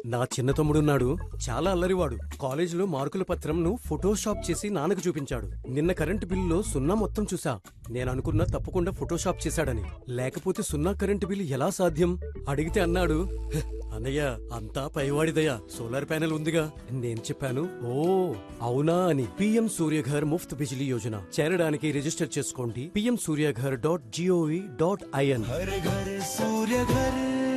నా చిన్న తమ్ముడున్నాడు చాలా అల్లరివాడు కాలేజీలో మార్కుల పత్రంను ఫోటోషాప్ చేసి నాన్నకు చూపించాడు నిన్న కరెంటు బిల్లులో సున్నా మొత్తం చూసా నేను అనుకున్నా తప్పకుండా ఫోటోషాప్ చేశాడని లేకపోతే సున్నా కరెంటు బిల్లు ఎలా సాధ్యం అడిగితే అన్నాడు "హ్, అన్నయ్య అంతా పైవాడిదయ్యా సోలార్ ప్యానెల్ ఉందిగా నేను చెప్పాను ఓ అవునా అని పిఎం సూర్యఘర్ ముఫ్త్ బిజిలీ యోజన చేరడానికి రిజిస్టర్ చేసుకోండి PM Suryaghar dot G O V dot I N हर घर सूर्य घर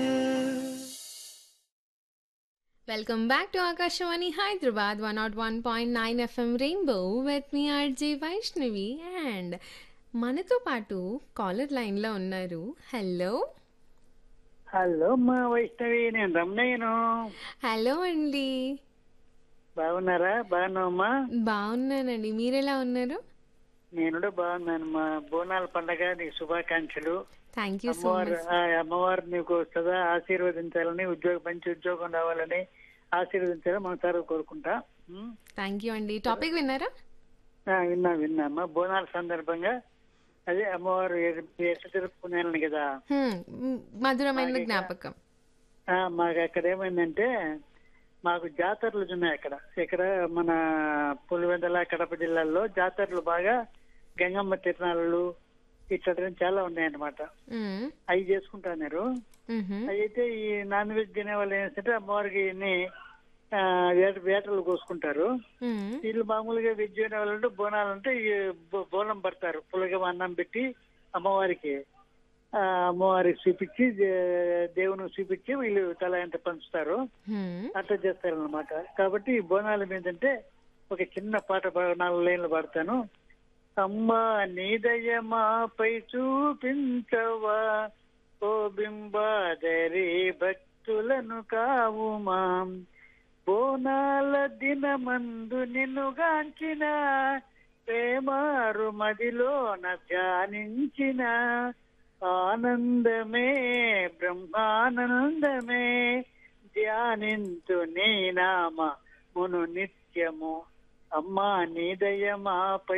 welcome back to Akashvani Hyderabad one not one point nine FM rainbow with మీ ఆర్జే వైష్ణవి అండ్ మనతో పాటు కాలర్ లైన్లో ఉన్నారు హలో హలో మా వైష్ణవి నేను రమణయ్యను హలో అండి బాగున్నారా బాగున్నావమ్మా బాగున్నానండి మీరెలా ఉన్నారు నేను కూడా బాగున్నాను మా బోనాల పండగ నీకు శుభాకాంక్షలు థ్యాంక్ యూ సో అమ్మవారు మచ్ ఆ అమ్మవారు నీకు సదా ఆశీర్వదించాలని ఉద్యోగం మంచి ఉద్యోగం రావాలని ఆశీర్వదించాలని మనసారా కోరుకుంటా ఉం? థ్యాంక్ యూ అండి టాపిక్ విన్నారా ఆ, విన్నా విన్నా అమ్మా బోనాల సందర్భంగా అదే అమ్మవారు ఎ- ఎట్లా జరుపుకున్నాను కదా హ్మ్, మ్, మధురమైన జ్ఞాపకం ఆ, మాకు అక్కడ ఏమైందంటే మాకు జాతరలు ఉన్నాయి అక్కడ ఇక్కడ మన పులివెందల కడప జిల్లాల్లో జాతరలు బాగా గంగమ్మ తిరణాలు ఇట్లాంటివి చాలా ఉన్నాయన్నమాట మ్, అవి చేసుకుంటున్నారు మ్హూ, అయితే ఈ నాన్ వెజ్ తినే వాళ్ళు ఏంటంటే అమ్మవారికి ఇన్ని, ఆ, వేట వేటలు కోసుకుంటారు మ్, వీళ్ళు మామూలుగా వెజ్ తినే వాళ్ళు అంటే బోనాలు అంటే ఈ బో- బోనం పడతారు పులగం అన్నం పెట్టి అమ్మవారికి ఆ, అమ్మవారికి చూపించి దే- దేవునికి చూపించి వీళ్ళు తల ఎంత పంచుతారు హ్మ్, అట్లా చేస్తారన్నమాట కాబట్టి ఈ బోనాల మీదంటే ఒక చిన్న పాట పా- నాలుగు లైన్లు పాడతాను అమ్మా నీదయమాపై చూపించవా ఓ బింబాదరి భక్తులను కావుమా బోనాల దినమందు నిన్నుగాంచిన ప్రేమారు మదిలోన ధ్యానించిన ఆనందమే బ్రహ్మానందమే ధ్యానింతు నీ నామ మును నిత్యము అమ్మా నీ దయమాపై